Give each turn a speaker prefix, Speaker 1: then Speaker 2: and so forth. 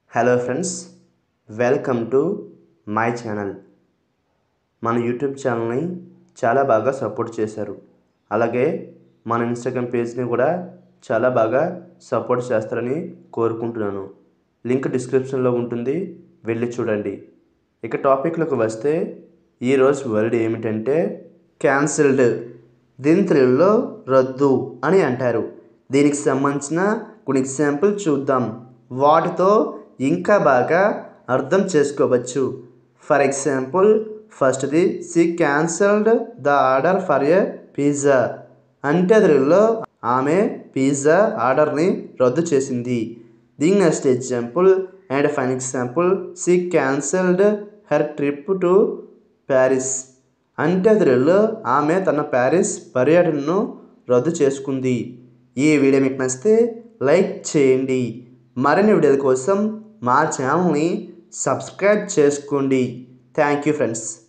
Speaker 1: hello friends welcome to my channel మన YouTube ఛానల్ని చాలా బాగా సపోర్ట్ చేశారు అలాగే మన ఇన్స్టాగ్రామ్ పేజ్ని కూడా చాలా బాగా సపోర్ట్ చేస్తారని కోరుకుంటున్నాను లింక్ డిస్క్రిప్షన్లో ఉంటుంది వెళ్ళి చూడండి ఇక టాపిక్లోకి వస్తే ఈరోజు వర్డ్ ఏమిటంటే క్యాన్సిల్డ్ దీని తెలుగులో రద్దు అని అంటారు దీనికి సంబంధించిన కొన్ని ఎగ్జాంపుల్ చూద్దాం వాటితో ఇంకా బాగా అర్థం చేసుకోవచ్చు ఫర్ ఎగ్జాంపుల్ ఫస్ట్ది she cancelled the order for a pizza అంటే తెలుగులో ఆమె పిజ్జా ఆర్డర్ని రద్దు చేసింది దీని next example and fine example she cancelled her trip to Paris అంటే తెలుగులో ఆమె తన ప్యారిస్ పర్యటనను రద్దు చేసుకుంది ఈ వీడియో మీకు నచ్చితే లైక్ చేయండి మరిన్ని వీడియోల కోసం మా ఛానల్ని సబ్స్క్రైబ్ చేసుకోండి థ్యాంక్ యూ ఫ్రెండ్స్